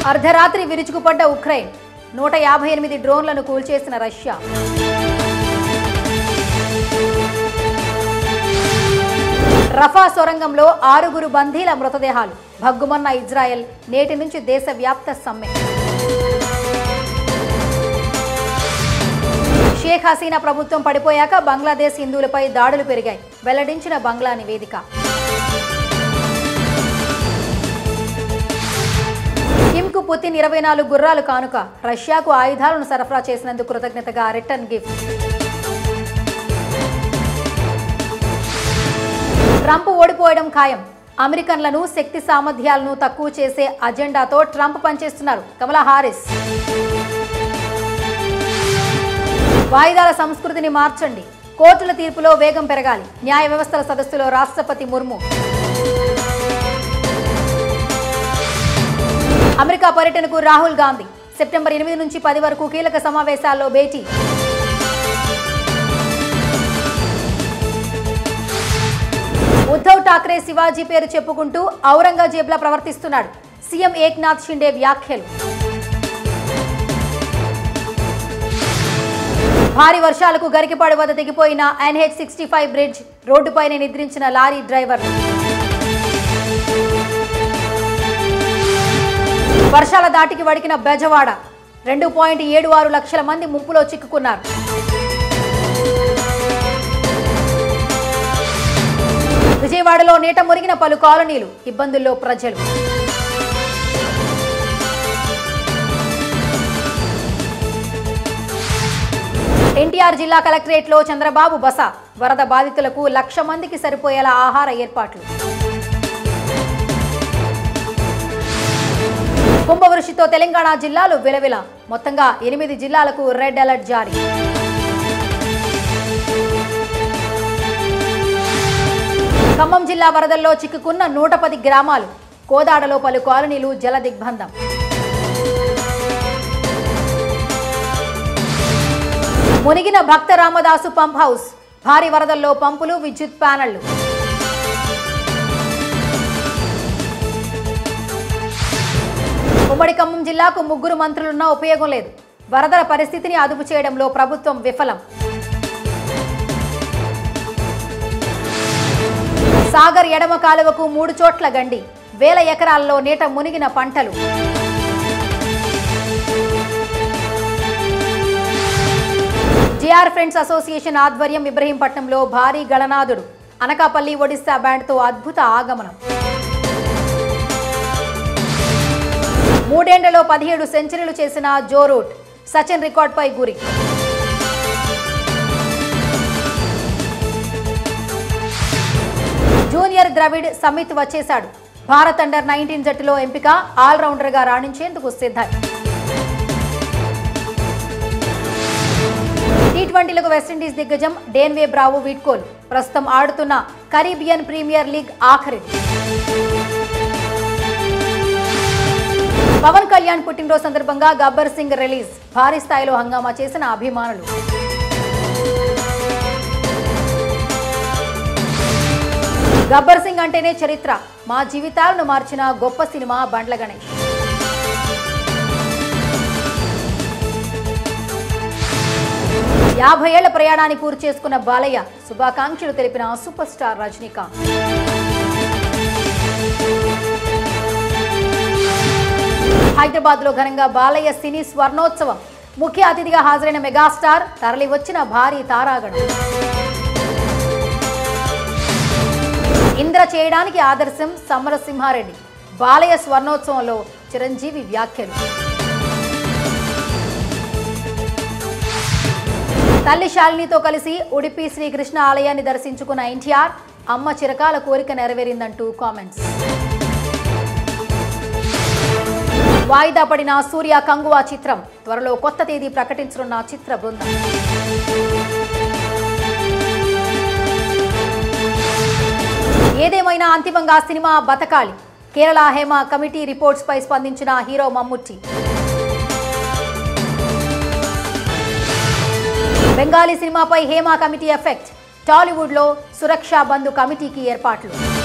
అర్ధరాత్రి విరుచుకుపడ్డ ఉక్రెయిన్ నూట యాభై ఎనిమిది డ్రోన్లను కూల్చేసిన రష్యా రఫా సొరంగంలో ఆరుగురు బందీల మృతదేహాలు భగ్గుమన్న ఇజ్రాయెల్ నేటి నుంచి దేశవ్యాప్త సమ్మె షేక్ హసీనా ప్రభుత్వం పడిపోయాక బంగ్లాదేశ్ హిందువులపై దాడులు పెరిగాయి వెల్లడించిన బంగ్లా నివేదిక కిమ్కు పుతిన్ ఇరవై నాలుగు గుర్రాలు కానుక రష్యాకు ఆయుధాలను సరఫరా చేసినందుకు కృతజ్ఞతగా రిటర్న్ గిఫ్ట్ ట్రంప్ ఓడిపోవడం ఖాయం అమెరికన్లను శక్తి సామర్థ్యాలను తక్కువ చేసే అజెండాతో ట్రంప్ పనిచేస్తున్నారు కమలా హారిస్ వాయిదాల సంస్కృతిని మార్చండి కోర్టుల తీర్పులో వేగం పెరగాలి న్యాయ వ్యవస్థల సదస్సులో రాష్ట్రపతి ముర్ము అమెరికా పర్యటనకు రాహుల్ గాంధీ సెప్టెంబర్ ఎనిమిది నుంచి పది వరకు కీలక సమావేశాల్లో భేటీ ఉద్ధవ్ ఠాక్రే శివాజీ పేరు చెప్పుకుంటూ ఔరంగజేబ్లా ప్రవర్తిస్తున్నాడు సీఎం ఏక్నాథ్ షిండే వ్యాఖ్యలు భారీ వర్షాలకు గరికిపాడు వద్ద దిగిపోయిన ఎన్హెచ్ సిక్స్టీ ఫైవ్ బ్రిడ్జ్ రోడ్డుపైనే నిద్రించిన లారీ డ్రైవర్ వర్షాల దాటికి వడికిన బెజవాడ రెండు పాయింట్ ఏడు ఆరు లక్షల మంది ముంపులో చిక్కుకున్నారు విజయవాడలో నీట మురిగిన పలు కాలనీలు ఇబ్బందుల్లో ప్రజలు ఎన్టీఆర్ జిల్లా కలెక్టరేట్లో చంద్రబాబు బస వరద బాధితులకు లక్ష మందికి సరిపోయేలా ఆహార ఏర్పాట్లు కుంభవృష్టితో తెలంగాణ జిల్లాలు విలవిల మొత్తంగా ఎనిమిది జిల్లాలకు రెడ్ అలర్ట్ జారీ ఖమ్మం జిల్లా వరదల్లో చిక్కుకున్న నూట పది గ్రామాలు కోదాడలో పలు కాలనీలు జల దిగ్బంధం మునిగిన భక్త రామదాసు పంప్ హౌస్ భారీ వరదల్లో పంపులు విద్యుత్ ప్యానళ్లు ఉమ్మడి ఖమ్మం జిల్లాకు ముగ్గురు మంత్రులున్నా ఉపయోగం లేదు వరదల పరిస్థితిని అదుపు చేయడంలో ప్రభుత్వం విఫలం సాగర్ ఎడమ కాలువకు మూడు చోట్ల గండి వేల ఎకరాల్లో నీట మునిగిన పంటలు జిఆర్ ఫ్రెండ్స్ అసోసియేషన్ ఆధ్వర్యం ఇబ్రహీంపట్నంలో భారీ గణనాథుడు అనకాపల్లి ఒడిశా బ్యాండ్తో అద్భుత ఆగమనం మూడేండ్లలో పదిహేడు సెంచరీలు చేసిన జో రూట్ సచిన్ రికార్డ్పై గురి జూనియర్ ద్రవిడ్ సమిత్ వచ్చేశాడు భారత్ అండర్ నైన్టీన్ జట్టులో ఎంపిక ఆల్రౌండర్గా రాణించేందుకు సిద్ధం టీ ట్వంటీలకు వెస్టిండీస్ దిగ్గజం డేన్వే బ్రావో వీడ్కోలు ప్రస్తుతం ఆడుతున్న కరీబియన్ ప్రీమియర్ లీగ్ ఆఖరి పవన్ కళ్యాణ్ పుట్టినరోజు సందర్భంగా గబ్బర్ సింగ్ రిలీజ్ భారీ స్థాయిలో హంగామా చేసిన అభిమానులు గబ్బర్ సింగ్ అంటేనే చరిత్ర మా జీవితాలను మార్చిన గొప్ప సినిమా బండ్ల గణేష్ యాభై ఏళ్ల ప్రయాణాన్ని పూర్తి చేసుకున్న బాలయ్య శుభాకాంక్షలు తెలిపిన సూపర్ స్టార్ రజనీకాంత్ హైదరాబాద్ లో ఘనంగా బాలయ్య సినీ స్వర్ణోత్సవం ముఖ్య అతిథిగా హాజరైన మెగాస్టార్ తరలి వచ్చిన భారీ తారాగణం ఇంద్ర చేయడానికి ఆదర్శం సమరసింహారెడ్డి బాలయ్య స్వర్ణోత్సవంలో చిరంజీవి వ్యాఖ్యలు తల్లి శాలినితో కలిసి ఉడిపి శ్రీకృష్ణ ఆలయాన్ని దర్శించుకున్న ఎన్టీఆర్ అమ్మ చిరకాల కోరిక నెరవేరిందంటూ కామెంట్స్ వాయిదా పడిన సూర్య కంగువా చిత్రం త్వరలో కొత్త తేదీ ప్రకటించనున్న చిత్ర బృందం ఏదేమైనా అంతిమంగా సినిమా బతకాలి కేరళ హేమ కమిటీ రిపోర్ట్స్ పై స్పందించిన హీరో మమ్ముట్టి బెంగాలీ సినిమాపై హేమ కమిటీ ఎఫెక్ట్ టాలీవుడ్లో సురక్షా బంధు కమిటీకి ఏర్పాట్లు